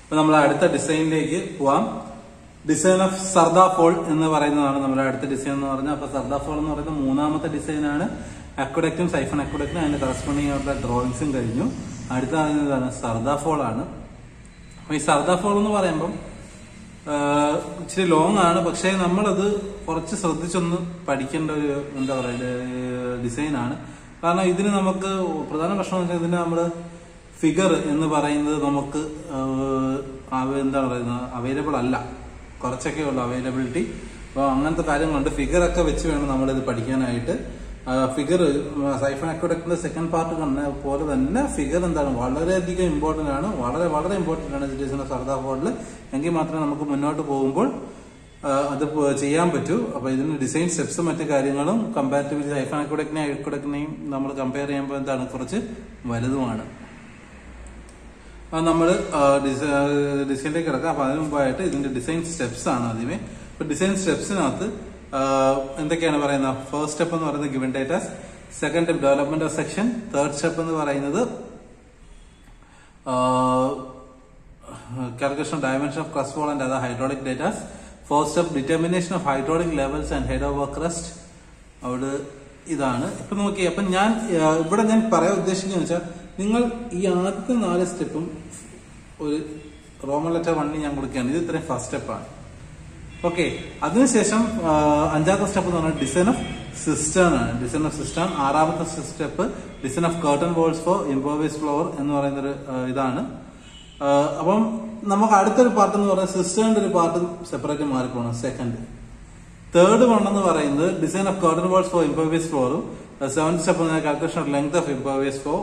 അപ്പൊ നമ്മൾ അടുത്ത ഡിസൈനിലേക്ക് പോവാം ഡിസൈൻ ഓഫ് സർദാ ഫോൾ എന്ന് പറയുന്നതാണ് നമ്മുടെ അടുത്ത ഡിസൈൻ എന്ന് പറഞ്ഞാൽ അപ്പൊ സർദാ ഫോൾ എന്ന് പറയുന്ന മൂന്നാമത്തെ ഡിസൈനാണ് അക്വഡക്റ്റും സൈഫൺ അക്വഡക്റ്റും അതിന്റെ കറസ്പോണ്ടിങ് ആയിട്ടുള്ള ഡ്രോയിങ്സും കഴിഞ്ഞു അടുത്ത എന്താണ് സർദാ ഫോൾ ആണ് അപ്പൊ ഈ സർദാ ഫോൾ എന്ന് പറയുമ്പം ആഹ് ഇച്ചിരി ലോങ് ആണ് പക്ഷേ നമ്മളത് കുറച്ച് ശ്രദ്ധിച്ചൊന്ന് പഠിക്കേണ്ട ഒരു എന്താ പറയുക ഡിസൈൻ ആണ് കാരണം ഇതിന് നമുക്ക് പ്രധാന പ്രശ്നം എന്ന് വെച്ചാൽ ഇതിന് നമ്മള് ഫിഗർ എന്ന് പറയുന്നത് നമുക്ക് ആഹ് അവ- എന്താ പറയുന്നത് അവൈലബിൾ അല്ല കുറച്ചൊക്കെ ഉള്ളു അവൈലബിലിറ്റി അപ്പോൾ അങ്ങനത്തെ കാര്യങ്ങളുണ്ട് ഫിഗർ ഒക്കെ വെച്ച് വേണം നമ്മളിത് പഠിക്കാനായിട്ട് ഫിഗർ സൈഫൺ അക്വഡക്റ്റിന്റെ സെക്കൻഡ് പാർട്ട് കണ്ട പോലെ തന്നെ ഫിഗർ എന്താണ് വളരെയധികം ഇമ്പോർട്ടന്റ് ആണ് വളരെ വളരെ ഇമ്പോർട്ടന്റ് ആണ് സിറ്റുവേഷൻ ഓഫ് സർദാർ ഫോർഡിൽ എങ്കിൽ മാത്രമേ നമുക്ക് മുന്നോട്ട് പോകുമ്പോൾ ആ, അത് പോ- ചെയ്യാൻ പറ്റൂ അപ്പൊ ഇതിന് ഡിസൈൻ സ്റ്റെപ്സും മറ്റു കാര്യങ്ങളും കമ്പാരിറ്റീവ്ലി സൈഫൺ അക്വഡക്റ്റിനെയും അക്വഡക്റ്റിനെയും നമ്മൾ കമ്പയർ ചെയ്യുമ്പോൾ എന്താണ് കുറച്ച് വലുതുമാണ് നമ്മൾ ഡിസൈനിലേക്ക് കിടക്കാം അപ്പൊ അതിന് മുമ്പായിട്ട് ഇതിന്റെ ഡിസൈൻ സ്റ്റെപ്സ് ആണ് ആദ്യമേ ഇപ്പൊ ഡിസൈൻ സ്റ്റെപ്സിനകത്ത് എന്തൊക്കെയാണ് പറയുന്നത് ഫസ്റ്റ് സ്റ്റെപ്പ് എന്ന് പറയുന്നത് given datas second step development of section third step എന്ന് പറയുന്നത് calculation of dimension of crust wall and other hydraulic data. First step determination of hydraulic levels and head over crust. അവിടെ ഇതാണ് ഇപ്പൊ നോക്കി അപ്പൊ ഞാൻ ആ, ഇവിടെ ഞാൻ പറയാൻ ഉദ്ദേശിക്കുന്നത് വെച്ചാൽ നിങ്ങൾ ഈ ആദ്യത്തെ നാല് സ്റ്റെപ്പും ഒരു റോമൻ ലെറ്റർ വണ്ണിൽ ഞാൻ കൊടുക്കുകയാണ് ഇത് ഇത്രയും ഫസ്റ്റ് സ്റ്റെപ്പാണ് ഓക്കെ അതിനുശേഷം ആ, അഞ്ചാമത്തെ സ്റ്റെപ്പ് എന്ന് പറഞ്ഞാൽ ഡിസൈൻ ഓഫ് സിസ്റ്റേൺ ആണ് ഡിസൈൻ ഓഫ് സിസ്റ്റേൺ ആറാമത്തെ step design of curtain walls for impervious floor എന്ന് പറയുന്ന ഒരു ആ, ഇതാണ് ആ, അപ്പം നമുക്ക് അടുത്തൊരു പാർട്ട് എന്ന് പറയുന്നത് സിസ്റ്റേണിന്റെ ഒരു പാർട്ട് സെപ്പറേറ്റ് മാറിപ്പോണം സെക്കൻഡ് തേർഡ് വൺ എന്ന് പറയുന്നത് design of curtain walls for impervious ഫ്ലോറും seventh step calculation of length of impervious floor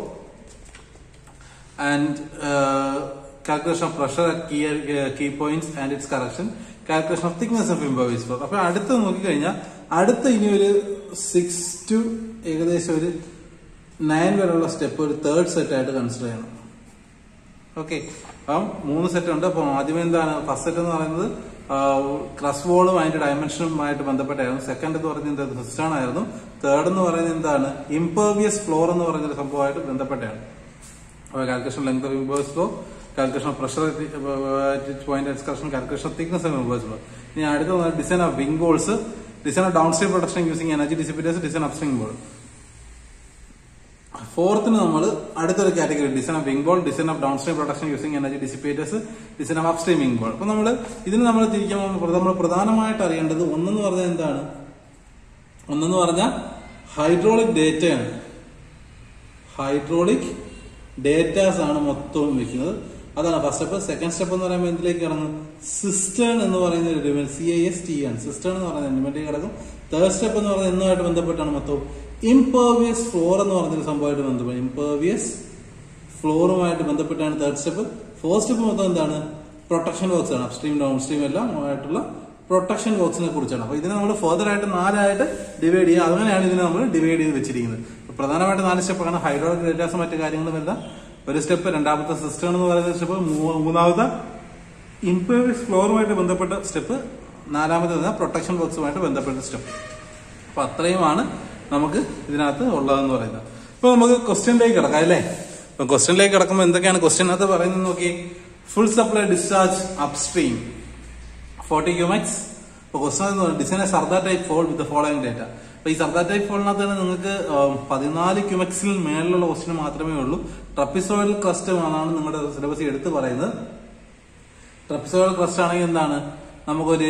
and uh, calculation of pressure at key, uh, key points and its correction calculation of thickness of impervious floor അപ്പൊ അടുത്ത് നോക്കിക്കഴിഞ്ഞാൽ അടുത്ത ഇനി ഒരു six to ഏകദേശം ഒരു nine വരെയുള്ള സ്റ്റെപ്പ് ഒരു തേർഡ് സെറ്റ് ആയിട്ട് കൺസിഡർ ചെയ്യണം ഓക്കെ അപ്പം മൂന്ന് സെറ്റ് ഉണ്ട് അപ്പം ആദ്യമേ എന്താണ് ഫസ്റ്റ് സെറ്റ് എന്ന് പറയുന്നത് ക്രസ് വോളും അതിന്റെ ഡയമെൻഷനുമായിട്ട് ബന്ധപ്പെട്ടായിരുന്നു സെക്കൻഡ് എന്ന് പറയുന്നത് എന്ത് സിസ്റ്റേൺ ആയിരുന്നു തേർഡ് എന്ന് പറയുന്നത് എന്താണ് ഇംപേർവിയസ് ഫ്ലോർ എന്ന് പറയുന്ന ഒരു സംഭവമായിട്ട് ബന്ധപ്പെട്ടാണ് അപ്പോൾ calculation length of impervious floor calculation of pressure point excursion calculation thickness of impervious floor ഇനി അടുത്ത design of wing walls design of down stream protection using energy dissipators design of string wall ഫോർത്തിന് നമ്മൾ അടുത്തൊരു category design of wing wall design of down stream protection using energy dissipators design of up stream wing wall അപ്പൊ നമ്മൾ ഇതിന് നമ്മൾ തിരിക്കുമ്പോൾ നമ്മൾ പ്രധാനമായിട്ട് അറിയേണ്ടത് ഒന്നെന്ന് പറഞ്ഞാൽ എന്താണ് ഒന്നെന്ന് പറഞ്ഞാൽ ഹൈഡ്രോളിക് ഡേറ്റയാണ് ഹൈഡ്രോളിക് ഡേറ്റാസ് ആണ് മൊത്തവും വെക്കുന്നത് അതാണ് ഫസ്റ്റ് സ്റ്റെപ്പ് സെക്കൻഡ് സ്റ്റെപ്പ് എന്ന് പറയുമ്പോൾ എന്തിലേക്ക് കിടങ്ങും സിസ്റ്റേൺ എന്ന് പറയുന്ന ഒരു ഡിമെന്റ് സി ഐ എസ് ടി ആണ് സിസ്റ്റേൺ എന്ന് പറയുന്ന എലിമെന്റിലേക്ക് കിടക്കും തേർഡ് സ്റ്റെപ്പ് എന്ന് പറയുന്നത് എന്നുമായിട്ട് ബന്ധപ്പെട്ടാണ് മൊത്തവും ഇംപേർവിയസ് ഫ്ലോർ എന്ന് പറഞ്ഞൊരു സംഭവമായിട്ട് ബന്ധപ്പെട്ട് ഇംപേർവിയസ് ഫ്ലോറുമായിട്ട് ബന്ധപ്പെട്ടാണ് തേർഡ് സ്റ്റെപ്പ് ഫോർത്ത് സ്റ്റെപ്പ് മൊത്തം എന്താണ് പ്രൊട്ടക്ഷൻ വർക്ക്സ് ആണ് അപ്സ്ട്രീം ഡൗൺ സ്ട്രീം എല്ലാം ആയിട്ടുള്ള പ്രൊട്ടക്ഷൻ വർക്ക്സിനെ കുറിച്ചാണ് അപ്പൊ ഇതിനെ നമ്മൾ ഫർദർ ആയിട്ട് നാലായിട്ട് ഡിവൈഡ് ചെയ്യുക അങ്ങനെയാണ് ഇതിനെ നമ്മൾ ഡിവൈഡ് ചെയ്ത് വെച്ചിരിക്കുന്നത് അപ്പൊ പ്രധാനമായിട്ട് നാല് സ്റ്റെപ്പാണ് ഹൈഡ്രോളിക് ഡേറ്റാസ് മറ്റു കാര്യങ്ങളും എല്ലാം ഒരു സ്റ്റെപ്പ് രണ്ടാമത്തെ സിസ്റ്റം എന്ന് പറയുന്ന സ്റ്റെപ്പ് മൂന്നാമത്തെ ഇംപേർവിയസ് ഫ്ലോറുമായിട്ട് ബന്ധപ്പെട്ട സ്റ്റെപ്പ് നാലാമത്തെ പ്രൊട്ടക്ഷൻ വർക്ക്സുമായിട്ട് ബന്ധപ്പെട്ട സ്റ്റെപ്പ് അപ്പൊ അത്രയുമാണ് നമുക്ക് ഇതിനകത്ത് ഉള്ളതെന്ന് പറയുന്നത് ഇപ്പൊ നമുക്ക് ക്വസ്റ്റ്യനിലേക്ക് കിടക്കാം അല്ലേ ഇപ്പൊ ക്വസ്റ്റ്യനിലേക്ക് കിടക്കുമ്പോൾ എന്തൊക്കെയാണ് ക്വസ്റ്റ്യനകത്ത് പറയുന്നത് നോക്കി full supply discharge upstream forty cumecs ഇപ്പൊ question design Sardar type fall with following data അപ്പൊ ഈ സർദാർ ടൈപ്പ് ഫോളിനകത്ത് തന്നെ നിങ്ങൾക്ക് പതിനാല് ക്യൂമെക്സിൽ മേളിലുള്ള ക്വസ്റ്റ്യൻ മാത്രമേ ഉള്ളൂ ട്രപ്പിസോയിൽ ക്രസ്റ്റ് ആണ് നിങ്ങളുടെ സിലബസ് എടുത്ത് പറയുന്നത് ട്രപ്പിസോയിൽ ക്രസ്റ്റ് ആണെങ്കിൽ എന്താണ് നമുക്കൊരു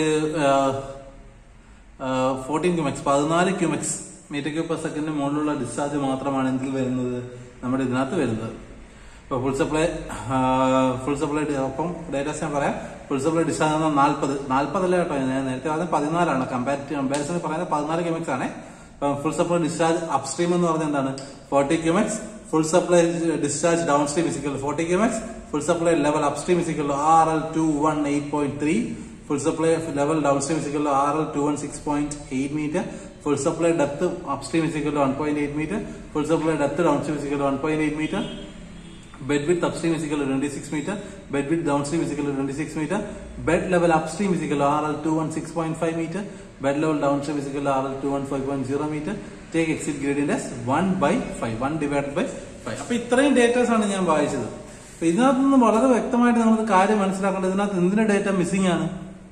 ഫോർട്ടീൻ ക്യൂമെക്സ് പതിനാല് ക്യൂമെക്സ് മീറ്റർ ക്യൂബ് പെർ സെക്കൻഡിന് മുകളിലുള്ള ഡിസ്ചാർജ് മാത്രമാണ് എന്തിൽ വരുന്നത് നമ്മുടെ ഇതിനകത്ത് വരുന്നത് ഇപ്പൊ ഫുൾ സപ്ലൈ ഫുൾ സപ്ലൈ ഒപ്പം ഡേറ്റാസ് ഞാൻ പറയാം ഫുൾ സപ്ലൈ ഡിസ്ചാർജ് നാൽപ്പത് നാൽപ്പതല്ല കേട്ടോ ഞാൻ നേരത്തെ പറഞ്ഞത് പതിനാലാണ് കമ്പാരിറ്റീവ് കമ്പാരിസൺ പറയുന്നത് പതിനാല് ക്യൂമെക്സ് ആണ് ഫുൾ സപ്ലൈ ഡിസ്ചാർജ് അപ്സ്ട്രീം എന്ന് പറഞ്ഞാൽ എന്താണ് forty cumecs full supply discharge down stream is equal forty cumecs full supply level upstream is equal R L two one eight point three full supply level downstream is equal to RL 216.8 meter. Full supply depth upstream is equal to 1.8 meter. Full supply depth downstream is equal to 1.8 meter. Bed width upstream is equal to 26 meter. Bed width downstream is equal to 26 meter. Bed level upstream is equal to RL 216.5 meter. Bed level downstream is equal to RL 215.0 meter. Take exit gradient as 1 by 5. 1 divided by 5. അപ്പൊ ഇത്രയും datas ആണ് ഞാൻ വായിച്ചത് അപ്പൊ ഇതിനകത്ത് നിന്ന് വളരെ വ്യക്തമായിട്ട് നമുക്ക് കാര്യം മനസ്സിലാക്കേണ്ടത് ഇതിനകത്ത് എന്തിന്റെ ഡേറ്റ മിസ്സിംഗ് ആണ്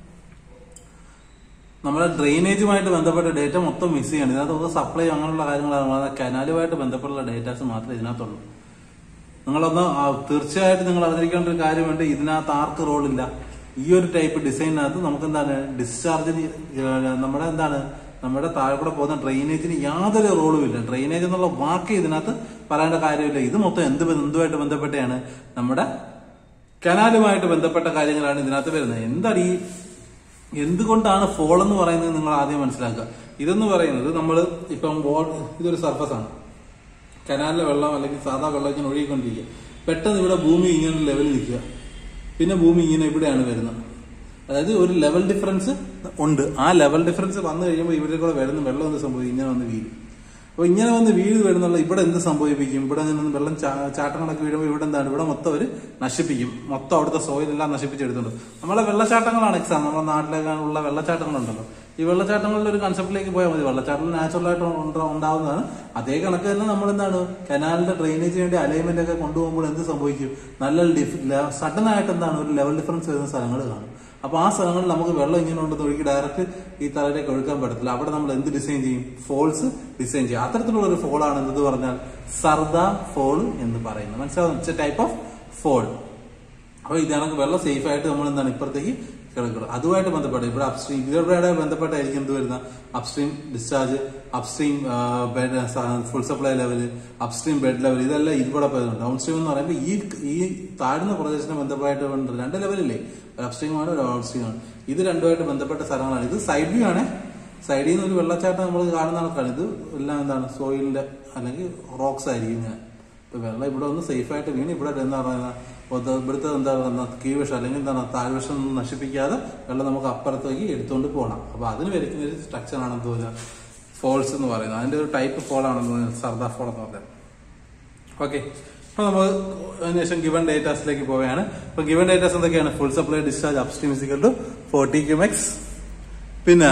നമ്മുടെ ഡ്രെയിനേജുമായിട്ട് ബന്ധപ്പെട്ട ഡേറ്റ മൊത്തം മിസ് ചെയ്യാണ് ഇതിനകത്ത് ഒന്ന് സപ്ലൈ അങ്ങനെയുള്ള കാര്യങ്ങളാണ് കനാലുമായിട്ട് ബന്ധപ്പെട്ടുള്ള ഡേറ്റാസ് മാത്രമേ ഇതിനകത്തുള്ളൂ നിങ്ങളൊന്ന് ആ, തീർച്ചയായിട്ടും നിങ്ങൾ അറിഞ്ഞിരിക്കേണ്ട ഒരു കാര്യമുണ്ട് ഇതിനകത്ത് ആർക്ക് റോളില്ല ഈ ഒരു ടൈപ്പ് ഡിസൈനിനകത്ത് നമുക്ക് എന്താണ് ഡിസ്ചാർജിന് നമ്മുടെ എന്താണ് നമ്മുടെ താഴെ കൂടെ പോകുന്ന ഡ്രെയിനേജിന് യാതൊരു റോളും ഇല്ല ഡ്രെയിനേജ് എന്നുള്ള വാക്ക് ഇതിനകത്ത് പറയേണ്ട കാര്യമില്ല ഇത് മൊത്തം എന്ത് ബ- എന്തുമായിട്ട് ബന്ധപ്പെട്ടാണ് നമ്മുടെ കനാലുമായിട്ട് ബന്ധപ്പെട്ട കാര്യങ്ങളാണ് ഇതിനകത്ത് വരുന്നത് എന്താണ് ഈ എന്തുകൊണ്ടാണ് ഫോൾ എന്ന് പറയുന്നത് നിങ്ങൾ ആദ്യം മനസ്സിലാക്കുക ഇതെന്ന് പറയുന്നത് നമ്മൾ ഇപ്പം വോ- ഇതൊരു സർഫസ് ആണ് കനാലിലെ വെള്ളം അല്ലെങ്കിൽ സാധാ വെള്ളം ഇങ്ങനെ ഒഴുകിക്കൊണ്ടിരിക്കുക പെട്ടെന്ന് ഇവിടെ ഭൂമി ഇങ്ങനെ ലെവലിൽ നിൽക്കുക പിന്നെ ഭൂമി ഇങ്ങനെ ഇവിടെയാണ് വരുന്നത് അതായത് ഒരു ലെവൽ ഡിഫറൻസ് ഉണ്ട് ആ ലെവൽ ഡിഫറൻസ് വന്നു കഴിയുമ്പോൾ ഇവരുടെ കൂടെ വരുന്ന വെള്ളം എന്ത് സംഭവിക്കും ഇങ്ങനെ വന്ന് വീഴും അപ്പൊ ഇങ്ങനെ വന്ന് വീട് വരുന്നുള്ള ഇവിടെ എന്ത് സംഭവിപ്പിക്കും ഇവിടെ നിന്ന് വെള്ളം ചാ- ചാട്ടങ്ങളൊക്കെ വീഴുമ്പോൾ ഇവിടെ എന്താണ് ഇവിടെ മൊത്തം അവർ നശിപ്പിക്കും മൊത്തം അവിടുത്തെ സോയിൽ എല്ലാം നശിപ്പിച്ചെടുത്തുണ്ട് നമ്മളെ വെള്ളച്ചാട്ടങ്ങളാണ് എക്സാം നമ്മുടെ നാട്ടിലേക്കുള്ള വെള്ളച്ചാട്ടങ്ങളുണ്ടല്ലോ ഈ വെള്ളച്ചാട്ടങ്ങളുടെ ഒരു കൺസെപ്റ്റിലേക്ക് പോയാൽ മതി വെള്ളച്ചാട്ടം നാച്ചുറൽ ആയിട്ട് ഉണ്ട- ഉണ്ടാവുന്നതാണ് അതേ കണക്ക് തന്നെ നമ്മൾ എന്താണ് കനാലിന്റെ ഡ്രെയിനേജ് വേണ്ടി അലൈൻമെന്റ് ഒക്കെ കൊണ്ടുപോകുമ്പോൾ എന്ത് സംഭവിക്കും നല്ല സഡൻ ആയിട്ട് എന്താണ് ഒരു ലെവൽ ഡിഫറൻസ് വരുന്ന സ്ഥലങ്ങൾ കാണും അപ്പൊ ആ സ്ഥലങ്ങളിൽ നമുക്ക് വെള്ളം ഇങ്ങനെ ഉണ്ടെന്ന് ഒഴുകി ഡയറക്റ്റ് ഈ തലയിലേക്ക് ഒഴുക്കാൻ പറ്റത്തില്ല അവിടെ നമ്മൾ എന്ത് ഡിസൈൻ ചെയ്യും ഫോൾസ് ഡിസൈൻ ചെയ്യും അത്തരത്തിലുള്ള ഒരു ഫോൾ ആണ് എന്ത് പറഞ്ഞാൽ സർദ ഫോൾ എന്ന് പറയുന്നത് മനസ്സിലാവുന്നു it's a type of fall അപ്പൊ ഇതാണെങ്കിൽ വെള്ളം സേഫ് ആയിട്ട് നമ്മൾ എന്താണ് ഇപ്പുറത്തേക്ക് കിടക്കണം അതുമായിട്ട് ബന്ധപ്പെട്ട് ഇവിടെ അപ്സ്ട്രീം ഇതോടെ ബന്ധപ്പെട്ടായിരിക്കും എന്ത് വരുന്ന upstream discharge upstream bed full supply level upstream bed level ഇതെല്ലാം ഇതിലൂടെ പോകുന്നുണ്ട് ഡൗൺ സ്ട്രീം എന്ന് പറയുമ്പോൾ ഈ ഈ താഴ്ന്ന പ്രദേശത്തിന് ബന്ധപ്പെട്ട് ഉണ്ട് രണ്ട് ലെവലില്ലേ ഒരു അപ്സ്ട്രീം ആണ് ഒരു ഡൗൺ സ്ട്രീം ആണ് ഇത് രണ്ടുമായിട്ട് ബന്ധപ്പെട്ട സ്ഥലങ്ങളാണ് ഇത് സൈഡ് വ്യൂ ആണ് സൈഡിൽ നിന്ന് ഒരു വെള്ളച്ചാട്ടം നമ്മൾ കാണുന്ന ആൾക്കാണ് ഇത് എല്ലാം എന്താണ് സോയിലിന്റെ അല്ലെങ്കിൽ റോക്സ് ആയിരിക്കും ഇങ്ങനെ ഇപ്പൊ വെള്ളം ഇവിടെ ഒന്ന് സേഫ് ആയിട്ട് വീണ് ഇവിടെ എന്താ പറയുക ഒന്ന് ഇവിടുത്തെ എന്താ പറയുക കീഴ്വശം അല്ലെങ്കിൽ എന്താണ് താഴ്വശം ഒന്നും നശിപ്പിക്കാതെ വെള്ളം നമുക്ക് അപ്പുറത്തേക്ക് എടുത്തുകൊണ്ട് പോകണം അപ്പൊ അതിന് വരയ്ക്കുന്ന ഒരു സ്ട്രക്ചർ ആണ് എന്ത് പറയുക ഫോൾസ് എന്ന് പറയുന്നത് അതിന്റെ ഒരു ടൈപ്പ് ഫോൾ ആണെന്ന് സർദാർ ഫോൾ എന്ന് പറയുന്നത് ഓക്കെ അപ്പൊ നമ്മൾ അതിനുശേഷം ഗിവൺ ഡേറ്റാസിലേക്ക് പോവുകയാണ് അപ്പൊ ഗിവൺ ഡേറ്റാസ് എന്തൊക്കെയാണ് full supply discharge upstream is equal to forty cumecs പിന്നെ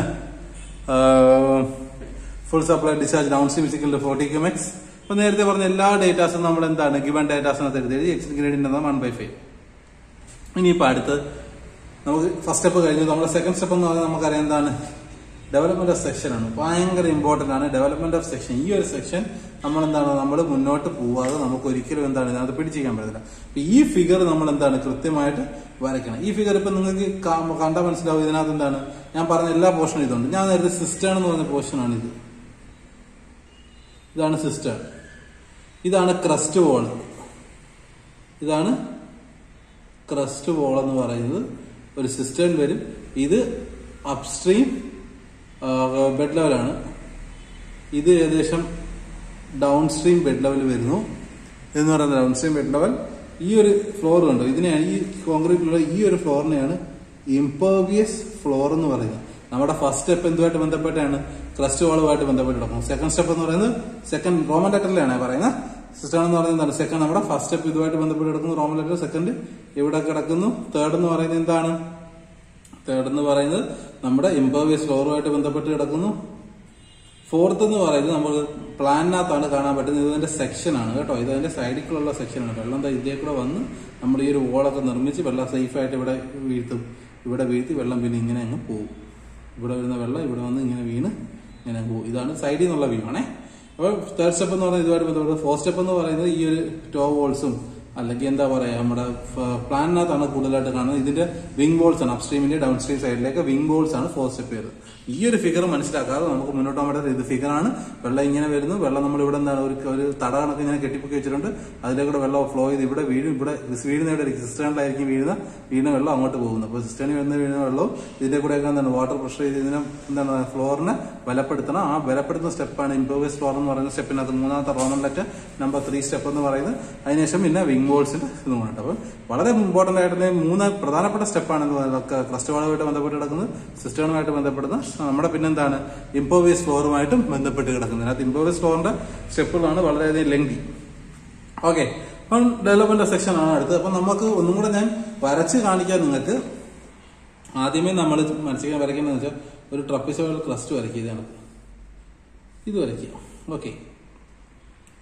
full supply discharge down stream is equal to forty cumecs അപ്പൊ നേരത്തെ പറഞ്ഞ എല്ലാ ഡേറ്റാസും നമ്മൾ എന്താണ് ഗിവൺ ഡേറ്റാസിനകത്ത് എഴുതി എഴുതി എക്സ് ഗ്രേഡിന്റെ വൺ ബൈ ഫൈവ് ഇനിയിപ്പോ അടുത്ത് നമുക്ക് ഫസ്റ്റ് സ്റ്റെപ്പ് കഴിഞ്ഞു നമ്മുടെ സെക്കൻഡ് സ്റ്റെപ്പ് എന്ന് പറഞ്ഞാൽ നമുക്കറിയാം എന്താണ് ഡെവലപ്മെന്റ് ഓഫ് സെക്ഷൻ ആണ് ഭയങ്കര ഇമ്പോർട്ടന്റ് ആണ് ഡെവലപ്മെന്റ് ഓഫ് സെക്ഷൻ ഈ ഒരു സെക്ഷൻ നമ്മൾ എന്താണ് നമ്മൾ മുന്നോട്ട് പോവാതെ നമുക്ക് ഒരിക്കലും എന്താണ് ഇതിനകത്ത് പിടിച്ചിരിക്കാൻ പറ്റത്തില്ല അപ്പൊ ഈ ഫിഗർ നമ്മൾ എന്താണ് കൃത്യമായിട്ട് വരയ്ക്കണം ഈ ഫിഗർ ഇപ്പൊ നിങ്ങൾക്ക് കാ- കണ്ടാൽ മനസ്സിലാവും ഇതിനകത്ത് എന്താണ് ഞാൻ പറഞ്ഞ എല്ലാ പോർഷനും ഇതുണ്ട് ഞാൻ നേരത്തെ സിസ്റ്റേൺ എന്ന് പറഞ്ഞ പോർഷനാണ് ഇത് ഇതാണ് സിസ്റ്റേൺ ഇതാണ് ക്രസ്റ്റ് വോൾ ഇതാണ് ക്രസ്റ്റ് വോൾ എന്ന് പറയുന്നത് ഒരു സിസ്റ്റേൺ വരും ഇത് അപ്സ്ട്രീം ബെഡ് ലെവലാണ് ഇത് ഏകദേശം ഡൗൺ സ്ട്രീം ബെഡ് ലെവൽ വരുന്നു എന്ന് പറയുന്നത് ഡൗൺ സ്ട്രീം ബെഡ് ലെവൽ ഈ ഒരു ഫ്ലോർ കണ്ടോ ഇതിനെയാണ് ഈ കോൺക്രീറ്റിലുള്ള ഈ ഒരു ഫ്ലോറിനെയാണ് ഇംപേർവിയസ് ഫ്ലോർ എന്ന് പറയുന്നത് നമ്മുടെ ഫസ്റ്റ് സ്റ്റെപ്പ് എന്തുമായിട്ട് ബന്ധപ്പെട്ടാണ് ക്രസ്റ്റ് വാളുമായിട്ട് ബന്ധപ്പെട്ട് കിടക്കുന്നത് സെക്കൻഡ് സ്റ്റെപ്പ് എന്ന് പറയുന്നത് സെക്കൻഡ് റോമൻ ലെറ്ററിലാണ് പറയുന്നത് സിസ്റ്റം എന്ന് പറയുന്നത് എന്താണ് സെക്കൻഡ് നമ്മുടെ ഫസ്റ്റ് സ്റ്റെപ്പ് ഇതുമായിട്ട് ബന്ധപ്പെട്ട് കിടക്കുന്നു റോമൻ ലെറ്റർ സെക്കൻഡ് ഇവിടെ കിടക്കുന്നു തേർഡ് എന്ന് പറയുന്നത് എന്താണ് തേർഡ് എന്ന് പറയുന്നത് നമ്മുടെ ഇംപേർവിയസ് ഫ്ലോറുമായിട്ട് ബന്ധപ്പെട്ട് കിടക്കുന്നു ഫോർത്ത് എന്ന് പറയുന്നത് നമ്മൾ പ്ലാനിനകത്താണ് കാണാൻ പറ്റുന്നത് ഇതിന്റെ സെക്ഷൻ ആണ് കേട്ടോ ഇത് അതിന്റെ സൈഡിലുള്ള സെക്ഷനാണ് വെള്ളം ദാ ഇതിലേ കൂടെ വന്ന് നമ്മൾ ഈ ഒരു വോളൊക്കെ നിർമ്മിച്ച് വെള്ളം സേഫ് ആയിട്ട് ഇവിടെ വീഴ്ത്തും ഇവിടെ വീഴ്ത്തി വെള്ളം പിന്നെ ഇങ്ങനെ അങ്ങ് പോകും ഇവിടെ വരുന്ന വെള്ളം ഇവിടെ വന്ന് ഇങ്ങനെ വീണ് ഇങ്ങനെ അങ്ങ് പോകും ഇതാണ് സൈഡിൽ നിന്നുള്ള വ്യൂ ആണേ അപ്പോൾ തേർഡ് സ്റ്റെപ്പ് എന്ന് പറയുന്നത് ഇതുമായിട്ട് ബന്ധപ്പെട്ട് ഫോർത്ത് സ്റ്റെപ്പ് എന്ന് പറയുന്നത് ഈ ഒരു ടോ വോൾസും അല്ലെങ്കിൽ എന്താ പറയാ നമ്മുടെ പ്ലാനിനകത്താണ് കൂടുതലായിട്ട് കാണുന്നത് ഇതിന്റെ വിങ് ബോൾസ് ആണ് അപ്സ്ട്രീമിന്റെ ഡൗൺ സ്ട്രീം സൈഡിലേക്ക് വിങ് ബോൾസ് ആണ് ഫോർ സ്റ്റെപ്പ് ചെയ്തത് ഈ ഒരു ഫിഗർ മനസ്സിലാക്കാതെ നമുക്ക് മുന്നോട്ട് പോകാൻ പറ്റാത്ത ഇത് ഫിഗർ ആണ് വെള്ളം ഇങ്ങനെ വരുന്നു വെള്ളം നമ്മൾ ഇവിടെ എന്താണ് ഒരു ഒരു തട കണക്ക് ഇങ്ങനെ കെട്ടിപ്പൊക്കി വെച്ചിട്ടുണ്ട് അതിലേക്കൂടെ വെള്ളം ഫ്ലോ ചെയ്ത് ഇവിടെ വീഴും ഇവിടെ വീഴുന്ന ഇവിടെ സിസ്റ്റേണിലായിരിക്കും വീഴുന്ന വീഴുന്ന വെള്ളം അങ്ങോട്ട് പോകുന്നത് അപ്പോൾ സിസ്റ്റേണിൽ വരുന്ന വീഴുന്ന വെള്ളവും ഇതിന്റെ കൂടെ എന്താണ് വാട്ടർ പ്രഷർ ചെയ്ത് ഇതിനെ എന്താണ് ഫ്ലോറിനെ ബലപ്പെടുത്തണം ആ ബലപ്പെടുത്തുന്ന സ്റ്റെപ്പാണ് ഇംപ്രൂവൈസ് ഫ്ലോർ എന്ന് പറയുന്ന സ്റ്റെപ്പിനകത്ത് മൂന്നാമത്തെ Roman letter number three step എന്ന് പറയുന്നത് അതിനുശേഷം പിന്നെ വിങ് ബോൾസിന്റെ ഇതും ഉണ്ട് അപ്പോൾ വളരെ ഇമ്പോർട്ടന്റ് ആയിട്ടുള്ള മൂന്ന് പ്രധാനപ്പെട്ട സ്റ്റെപ്പാണ് എന്ന് പറയുന്നത് ക്രസ്റ്റ് വാളുമായിട്ട് ബന്ധപ്പെട്ട് കിടക്കുന്നത് സിസ്റ്റേണുമായിട്ട് ബന്ധപ്പെടുന്ന നമ്മുടെ പിന്നെന്താണ് ഇംപ്രോവൈസ് ഫ്ലോറുമായിട്ടും ബന്ധപ്പെട്ട് കിടക്കുന്നത് അതിനകത്ത് ഇംപ്രോവൈസ് ഫ്ലോറിന്റെ സ്റ്റെപ്പുകളാണ് വളരെയധികം ലെങ്തി ഓക്കെ അപ്പം ഡെവലപ്മെന്റ് സെക്ഷൻ ആണ് അടുത്തത് അപ്പം നമുക്ക് ഒന്നും കൂടെ ഞാൻ വരച്ച് കാണിക്കാൻ നിങ്ങൾക്ക് ആദ്യമേ നമ്മൾ മനസ്സിലാക്കാൻ വരയ്ക്കുന്നത് വെച്ചാൽ ഒരു ട്രപ്പിസോൾ ക്രസ്റ്റ് വരയ്ക്കുക ഇതാണ് ഇത് വരയ്ക്കുക ഓക്കെ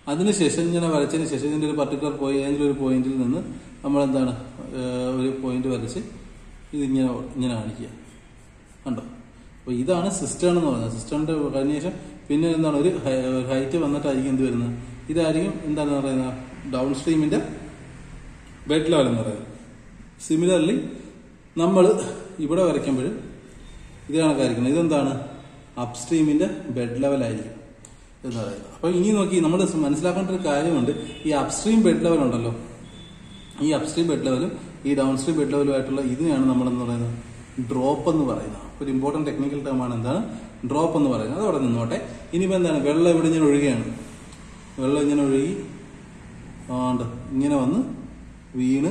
അതിനുശേഷം ഇങ്ങനെ വരച്ചതിന് ശേഷം ഇതിന്റെ ഒരു പർട്ടിക്കുലർ പോയി ഏതെങ്കിലും ഒരു പോയിന്റിൽ നിന്ന് നമ്മൾ എന്താണ് ഏഹ്, ഒരു പോയിന്റ് വരച്ച് ഇതിങ്ങനെ ഇങ്ങനെ കാണിക്കുക കണ്ടോ അപ്പോൾ ഇതാണ് സിസ്റ്റം എന്ന് പറയുന്നത് സിസ്റ്റമിന്റെ കഴിഞ്ഞ ശേഷം പിന്നെ എന്താണ് ഒരു ഹൈറ്റ് വന്നിട്ടായിരിക്കും എന്ത് വരുന്നത് ഇതായിരിക്കും എന്താണ് പറയുന്നത് ഡൗൺ സ്ട്രീമിന്റെ ബെഡ് ലെവൽ എന്ന് പറയുന്നത് സിമിലർലി നമ്മൾ ഇവിടെ വരയ്ക്കുമ്പോൾ ഇത് കണക്കായിരിക്കണം ഇതെന്താണ് അപ്സ്ട്രീമിന്റെ ബെഡ് ലെവൽ ആയിരിക്കും എന്ന് പറയുന്നത് അപ്പൊ ഇനി നോക്കി നമ്മൾ മനസ്സിലാക്കേണ്ട ഒരു കാര്യമുണ്ട് ഈ അപ്സ്ട്രീം ബെഡ് ലെവൽ ഉണ്ടല്ലോ ഈ അപ്സ്ട്രീം ബെഡ് ലെവലും ഈ ഡൗൺ സ്ട്രീം ബെഡ് ലെവലുമായിട്ടുള്ള ഇതിനെയാണ് നമ്മൾ എന്ന് പറയുന്നത് ഡ്രോപ്പ് എന്ന് പറയുന്നത് ഒരു ഇമ്പോർട്ടന്റ് ടെക്നിക്കൽ ടേം ആണ് എന്താണ് ഡ്രോപ്പ് എന്ന് പറയുന്നത് അത് അവിടെ നിന്നോട്ടെ ഇനിയിപ്പോൾ എന്താണ് വെള്ളം ഇവിടെ ഇങ്ങനെ ഒഴുകുകയാണ് വെള്ളം ഇങ്ങനെ ഒഴുകി ആണ്ട് ഇങ്ങനെ വന്ന് വീണ്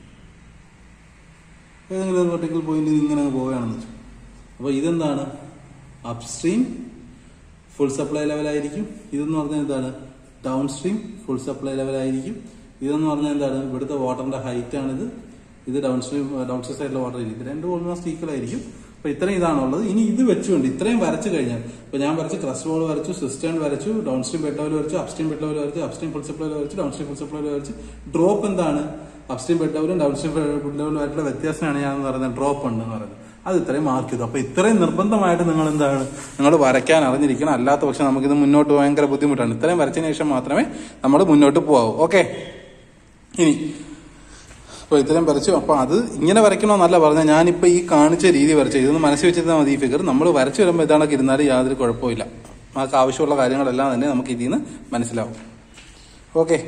ഏതെങ്കിലും ഒരു പർട്ടിക്കുലർ പോയിന്റിൽ ഇങ്ങനെ അങ്ങ് പോവുകയാണെന്ന് വെച്ചു അപ്പോൾ ഇതെന്താണ് അപ്സ്ട്രീം ഫുൾ സപ്ലൈ ലെവലായിരിക്കും ഇതെന്ന് പറഞ്ഞാൽ എന്താണ് ഡൗൺ സ്ട്രീം ഫുൾ സപ്ലൈ ലെവലായിരിക്കും ഇതെന്ന് പറഞ്ഞാൽ എന്താണ് ഇവിടുത്തെ വാട്ടറിന്റെ ഹൈറ്റ് ആണിത് ഇത് ഡൗൺ സ്ട്രീം ഡൗൺ സ്ട്രീം സൈഡിലെ വാട്ടർ ആയിരിക്കും ഇത് രണ്ടും ഓൾമോസ്റ്റ് ഈക്വൽ ആയിരിക്കും അപ്പൊ ഇത്രയും ഇതാണുള്ളത് ഇനി ഇത് വെച്ചുകൊണ്ട് ഇത്രയും വരച്ചു കഴിഞ്ഞാൽ ഇപ്പൊ ഞാൻ വരച്ചു ക്രസ്റ്റ് ബോൾ വരച്ചു സിസ്റ്റേൺ വരച്ചു ഡൗൺ സ്ട്രീം ബെഡ് ലെവൽ വരച്ചു അപ്സ്ട്രീം ബെഡ് ലെവൽ വരച്ചു അപ്സ്ട്രീം ഫുൾ സപ്ലൈ വരച്ചു ഡൗൺ സ്ട്രീം ഫുൾ സപ്ലൈ വരച്ചു ഡ്രോപ്പ് എന്താണ് അപ്സ്ട്രീം ബെഡ് ലെവലും ഡൗൺ സ്ട്രീം ബെഡ് ലെവലും ആയിട്ടുള്ള വ്യത്യാസമാണ് ഞാൻ പറയുന്നത് ഡ്രോപ്പ് ഉണ്ട് എന്ന് പറയുന്നത് അത് ഇത്രയും മാർക്ക് ചെയ്തു അപ്പൊ ഇത്രയും നിർബന്ധമായിട്ട് നിങ്ങൾ എന്താണ് നിങ്ങൾ വരയ്ക്കാൻ അറിഞ്ഞിരിക്കണം അല്ലാത്ത പക്ഷെ നമുക്കിത് മുന്നോട്ട് ഭയങ്കര ബുദ്ധിമുട്ടാണ് ഇത്രയും വരച്ചതിന് ശേഷം മാത്രമേ നമ്മൾ മുന്നോട്ട് പോകാവൂ ഓക്കെ ഇനി അപ്പോൾ ഇത്രയും വരച്ചു അപ്പോൾ അത് ഇങ്ങനെ വരയ്ക്കണമെന്നല്ല പറഞ്ഞാൽ ഞാനിപ്പോൾ ഈ കാണിച്ച രീതി വരച്ച ഇതൊന്ന് മനസ്സിൽ വെച്ചിരുന്നാൽ മതി ഈ ഫിഗർ നമ്മൾ വരച്ചു വരുമ്പോൾ ഇതാണൊക്കെ ഇരുന്നാലും യാതൊരു കുഴപ്പമില്ല നമുക്ക് ആവശ്യമുള്ള കാര്യങ്ങളെല്ലാം തന്നെ നമുക്ക് ഇതിൽ നിന്ന് മനസ്സിലാവും ഓക്കെ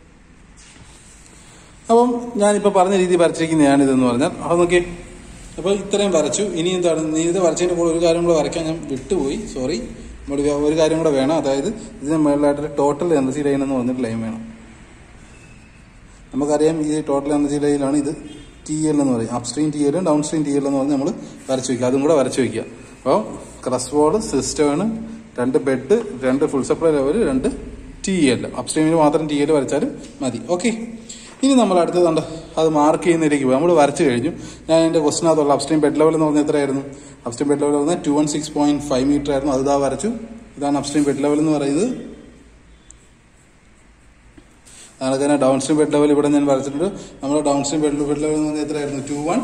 അപ്പം ഞാനിപ്പോൾ പറഞ്ഞ രീതി വരച്ചിരിക്കുന്നതാണ് ഇതെന്ന് പറഞ്ഞാൽ അത് നോക്കി അപ്പോൾ ഇത്രയും വരച്ചു ഇനി എന്താണ് നീ ഇത് വരച്ചതിന് കൂടെ ഒരു കാര്യം കൂടെ വരയ്ക്കാൻ ഞാൻ വിട്ടുപോയി സോറി നമ്മൾ ഒരു കാര്യം കൂടെ വേണം അതായത് ഇതിന് മുകളിലായിട്ടൊരു ടോട്ടൽ എനർജി ലൈൻ എന്ന് പറഞ്ഞിട്ട് ലൈൻ വേണം നമുക്കറിയാം ഈ ടോട്ടൽ എനർജി ലൈനിലാണ് ഇത് ടി എൽ എന്ന് പറയും അപ്സ്ട്രീം ടി എല്ലും ഡൗൺ സ്ട്രീം ടി എൽ എന്ന് പറഞ്ഞ് നമ്മൾ വരച്ചു വയ്ക്കുക അതും കൂടെ വരച്ചു വയ്ക്കുക അപ്പോൾ ക്രസ് ബോർഡ് സിസ്റ്റമാണ് രണ്ട് ബെഡ് രണ്ട് ഫുൾ സപ്ലൈ ലെവൽ രണ്ട് ടി എൽ അപ്സ്ട്രീമിന് മാത്രം ടി എൽ വരച്ചാലും മതി ഓക്കെ ഇനി നമ്മൾ അടുത്തത് കണ്ട അത് മാർക്ക് ചെയ്യുന്നതിലേക്ക് പോയി നമ്മൾ വരച്ചു കഴിഞ്ഞു ഞാൻ എൻ്റെ ക്വസ്റ്റിനകത്തുള്ള അപ്സ്ട്രീം ബെഡ് ലെവൽ എന്ന് പറഞ്ഞാൽ എത്രയായിരുന്നു അപ്സ്ട്രീം ബെഡ് ലെവൽ എന്ന് പറഞ്ഞാൽ two one six point five metre ആയിരുന്നു അത് ഇതാ വരച്ചു ഇതാണ് അപ്സ്ട്രീം ബെഡ് ലെവൽ എന്ന് പറയുന്നത് അതുപോലെ തന്നെ ഡൗൺ സ്ട്രീം ബെഡ് ലെവൽ ഇവിടെ ഞാൻ വരച്ചിട്ടുണ്ട് നമ്മുടെ down stream bed bed level എന്ന് പറഞ്ഞാൽ എത്രയായിരുന്നു ടു വൺ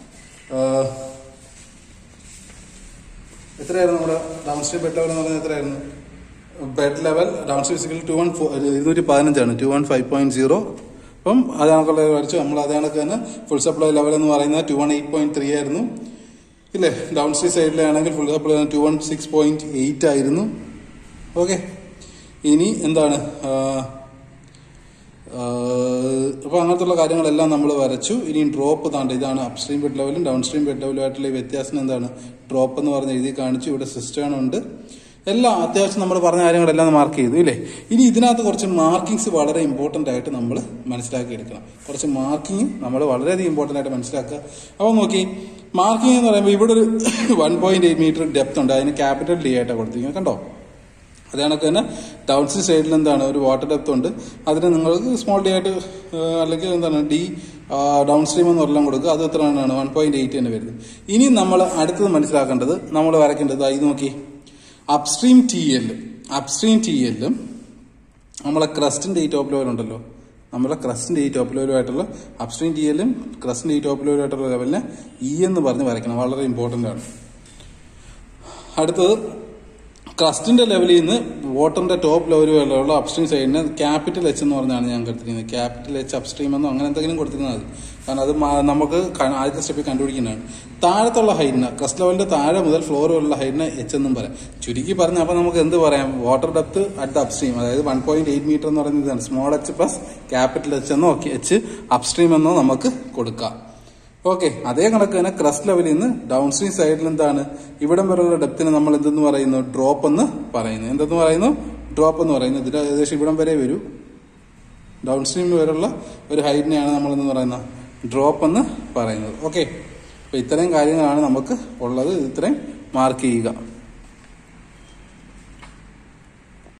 എത്രയായിരുന്നു നമ്മുടെ ഡൗൺ സ്ട്രീം ബെഡ് ലെവൽ എന്ന് പറഞ്ഞാൽ എത്രയായിരുന്നു bed level down stream is equal two one ഇരുന്നൂറ്റി പതിനഞ്ചാണ് two one five point zero അപ്പം അത് കണക്കുള്ള വരച്ചു നമ്മൾ അത് കണക്ക് തന്നെ ഫുൾ സപ്ലൈ ലെവൽ എന്ന് പറയുന്നത് two one eight point three ആയിരുന്നു ഇല്ലേ ഡൗൺ സ്ട്രീം സൈഡിലാണെങ്കിൽ full supply two one six point eight ആയിരുന്നു ഓക്കെ ഇനി എന്താണ് ആ, അപ്പോൾ അങ്ങനത്തുള്ള കാര്യങ്ങളെല്ലാം നമ്മൾ വരച്ചു ഇനി ഡ്രോപ്പ് താണ്ട് ഇതാണ് അപ്സ്ട്രീം ബെഡ് ലെവലും ഡൗൺ സ്ട്രീം ബെഡ് ലെവലും ആയിട്ടുള്ള ഈ വ്യത്യാസം എന്താണ് ഡ്രോപ്പ് എന്ന് പറഞ്ഞ് എഴുതി കാണിച്ചു ഇവിടെ സിസ്റ്റം ഉണ്ട് എല്ലാം അത്യാവശ്യം നമ്മൾ പറഞ്ഞ കാര്യങ്ങളെല്ലാം മാർക്ക് ചെയ്തു ഇല്ലേ ഇനി ഇതിനകത്ത് കുറച്ച് മാർക്കിങ്സ് വളരെ ഇമ്പോർട്ടൻ്റ് ആയിട്ട് നമ്മൾ മനസ്സിലാക്കി എടുക്കണം കുറച്ച് മാർക്കിങ് നമ്മൾ വളരെയധികം ഇമ്പോർട്ടൻ്റ് ആയിട്ട് മനസ്സിലാക്കുക അപ്പോൾ നോക്കി മാർക്കിംഗ് എന്ന് പറയുമ്പോൾ ഇവിടെ ഒരു one point eight metre depth ഉണ്ട് അതിന് ക്യാപിറ്റൽ ഡി ആയിട്ടാണ് കൊടുത്തിരിക്കുന്നത് കണ്ടോ അത് കണക്ക് തന്നെ ഡൗൺ സീ സൈഡിൽ എന്താണ് ഒരു വാട്ടർ ഡെപ്ത് ഉണ്ട് അതിന് നിങ്ങൾക്ക് സ്മോൾ ഡി ആയിട്ട് ആ, അല്ലെങ്കിൽ എന്താണ് ഡി ഡൗൺ സ്ട്രീം എന്ന് പറഞ്ഞാൽ കൊടുക്കുക അത് എത്ര ആണ് വൺ പോയിന്റ് എയ്റ്റ് തന്നെ വരുന്നത് ഇനി നമ്മൾ അടുത്തത് മനസ്സിലാക്കേണ്ടത് നമ്മൾ വരയ്ക്കേണ്ടത് ഇത് നോക്കി അപ്സ്ട്രീം ടി എല്ലും അപ്സ്ട്രീം ടി എല്ലും നമ്മളെ ക്രസ്റ്റിന്റെ ഈ ടോപ്പ് ലെവൽ ഉണ്ടല്ലോ നമ്മളെ ക്രസ്റ്റിന്റെ ഈ ടോപ്പ് ലെവലുമായിട്ടുള്ള അപ്സ്ട്രീം ടി എല്ലും ക്രസ്റ്റിന്റെ ഈ ടോപ്പ് ലെവലുമായിട്ടുള്ള ലെവലിനെ ഇ എന്ന് പറഞ്ഞ് വരയ്ക്കണം വളരെ ഇമ്പോർട്ടന്റ് ആണ് അടുത്തത് ക്രസ്റ്റിന്റെ ലെവലിൽ നിന്ന് വാട്ടറിന്റെ ടോപ്പ് ലെവൽ വരെയുള്ള അപ്സ്ട്രീം സൈഡിന് ക്യാപിറ്റൽ എച്ച് എന്ന് പറഞ്ഞാണ് ഞാൻ കൊടുത്തിരിക്കുന്നത് ക്യാപിറ്റൽ എച്ച് അപ്സ്ട്രീം എന്നോ അങ്ങനെ എന്തെങ്കിലും കൊടുത്തിരുന്നാൽ മതി കാരണം അത് മാ- നമുക്ക് ക- ആദ്യത്തെ സ്റ്റെപ്പിൽ കണ്ടുപിടിക്കുന്നതാണ് താഴത്തുള്ള ഹൈറ്റിന് ക്രസ്റ്റ് ലെവലിന്റെ താഴെ മുതൽ ഫ്ലോർ വരെയുള്ള ഹൈറ്റിന് എച്ച് എന്നും പറയാം ചുരുക്കി പറഞ്ഞ അപ്പൊ നമുക്ക് എന്ത് പറയാം water depth at the upstream അതായത് വൺ പോയിന്റ് എയ്റ്റ് മീറ്റർ എന്ന് പറയുന്നത് ഇതാണ് small H plus capital H എന്നോ എച്ച് അപ്സ്ട്രീം എന്നോ നമുക്ക് കൊടുക്കാം ഓക്കെ അതേ കണക്ക് തന്നെ ക്രസ്റ്റ് ലെവലിൽ നിന്ന് ഡൗൺ സ്ട്രീം സൈഡിൽ എന്താണ് ഇവിടം വരെയുള്ള ഡെപ്തിന് നമ്മൾ എന്തെന്ന് പറയുന്നു ഡ്രോപ്പ് എന്ന് പറയുന്നു എന്തെന്ന് പറയുന്നു ഡ്രോപ്പ് എന്ന് പറയുന്നു ഇതിന്റെ ഏകദേശം ഇവിടം വരെ വരൂ ഡൗൺ സ്ട്രീം വരെയുള്ള ഒരു ഹൈറ്റിനെയാണ് നമ്മൾ എന്ന് പറയുന്നത് ഡ്രോപ്പ് എന്ന് പറയുന്നത് ഓക്കെ അപ്പൊ ഇത്രയും കാര്യങ്ങളാണ് നമുക്ക് ഉള്ളത് ഇത്രയും മാർക്ക് ചെയ്യുക